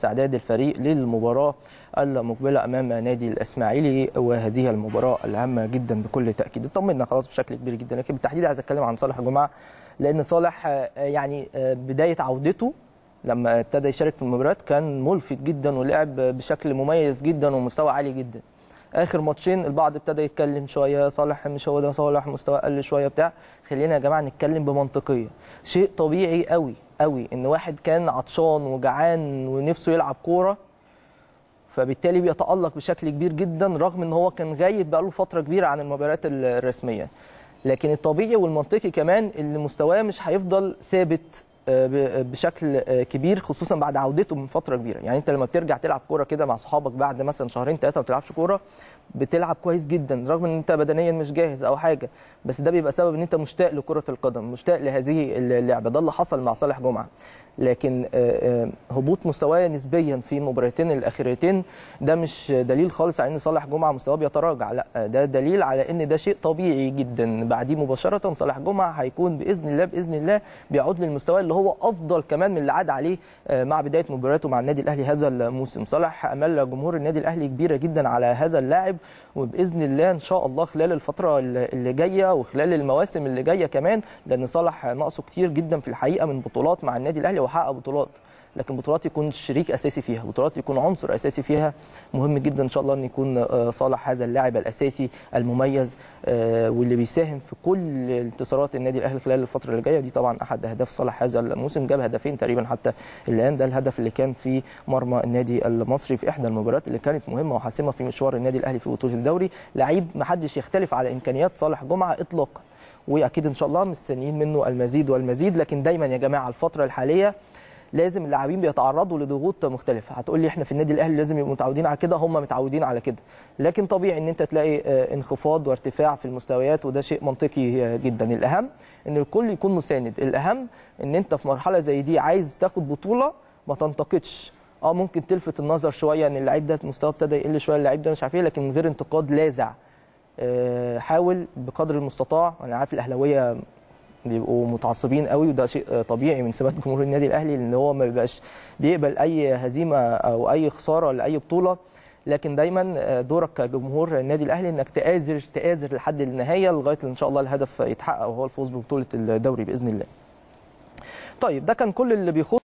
استعداد الفريق للمباراه المقبله امام نادي الاسماعيلي وهذه المباراه الهامه جدا بكل تاكيد اطمنا خلاص بشكل كبير جدا لكن بالتحديد عايز اتكلم عن صالح جمعه لان صالح آه، يعني آه، بدايه عودته لما ابتدى يشارك في المباريات كان ملفت جدا ولعب بشكل مميز جدا ومستوى عالي جدا اخر ماتشين البعض ابتدى يتكلم شويه صالح مش هو ده صالح مستوى قل شويه بتاع خلينا يا جماعه نتكلم بمنطقيه شيء طبيعي قوي قوي ان واحد كان عطشان وجعان ونفسه يلعب كوره فبالتالي بيتالق بشكل كبير جدا رغم ان هو كان غايب بقاله فتره كبيره عن المباريات الرسميه لكن الطبيعي والمنطقي كمان ان مستواه مش هيفضل ثابت آه، ب- بشكل آه، كبير خصوصا بعد عودته من فتره كبيره يعني انت لما بترجع تلعب كوره كده مع صحابك بعد مثلا شهرين ثلاثه ما بتلعبش كوره بتلعب كويس جدا رغم ان انت بدنيا مش جاهز او حاجه بس ده بيبقى سبب ان انت مشتاق لكره القدم مشتاق لهذه اللعبه ده اللي حصل مع صالح جمعه لكن آه، آه، هبوط مستواه نسبيا في المباراتين الاخيرتين ده مش دليل خالص على ان صالح جمعه مستواه بيتراجع لا ده دليل على ان ده شيء طبيعي جدا بعديه مباشره صالح جمعه هيكون باذن الله باذن الله بيعود للمستوى اللي هو افضل كمان من اللي عاد عليه آه، مع بدايه مباراته مع النادي الاهلي هذا الموسم صالح امال جمهور النادي الاهلي كبيره جدا على هذا اللاعب وباذن الله ان شاء الله خلال الفتره اللي جايه وخلال المواسم اللي جايه كمان لان صالح ناقصه كتير جدا في الحقيقه من بطولات مع النادي الاهلي وحقق بطولات لكن بطولات يكون شريك اساسي فيها بطولات يكون عنصر اساسي فيها مهم جدا ان شاء الله ان يكون آه، صالح هذا اللاعب الاساسي المميز آه، واللي بيساهم في كل انتصارات النادي الاهلي خلال الفتره اللي جايه دي طبعا احد اهداف صالح هذا الموسم جاب هدفين تقريبا حتى الان ده الهدف اللي كان في مرمى النادي المصري في احدى المباريات اللي كانت مهمه وحاسمه في مشوار النادي الاهلي في بطوله الدوري لعيب ما حدش يختلف على امكانيات صالح جمعه اطلاقا واكيد ان شاء الله مستنيين منه المزيد والمزيد لكن دايما يا جماعه الفتره الحاليه لازم اللاعبين بيتعرضوا لضغوط مختلفه هتقول لي احنا في النادي الاهلي لازم يبقوا متعودين على كده هم متعودين على كده لكن طبيعي ان انت تلاقي آه، انخفاض وارتفاع في المستويات وده شيء منطقي آه، جدا الاهم ان الكل يكون مساند الاهم ان انت في مرحله زي دي عايز تاخد بطوله ما تنتقدش اه ممكن تلفت النظر شويه ان اللعيب ده مستواه ابتدى يقل شويه اللعيب ده مش عارف ايه لكن من غير انتقاد لاذع آه، حاول بقدر المستطاع انا عارف الاهلاويه بيبقوا متعصبين قوي وده شيء آه، طبيعي من سمات جمهور النادي الاهلي لان هو ما بيبقاش بيقبل اي هزيمه او اي خساره لاي بطوله لكن دايما آه، دورك كجمهور النادي الاهلي انك تآزر تآزر لحد النهايه لغايه ان شاء الله الهدف يتحقق وهو الفوز ببطوله الدوري باذن الله. طيب ده كان كل اللي بيخص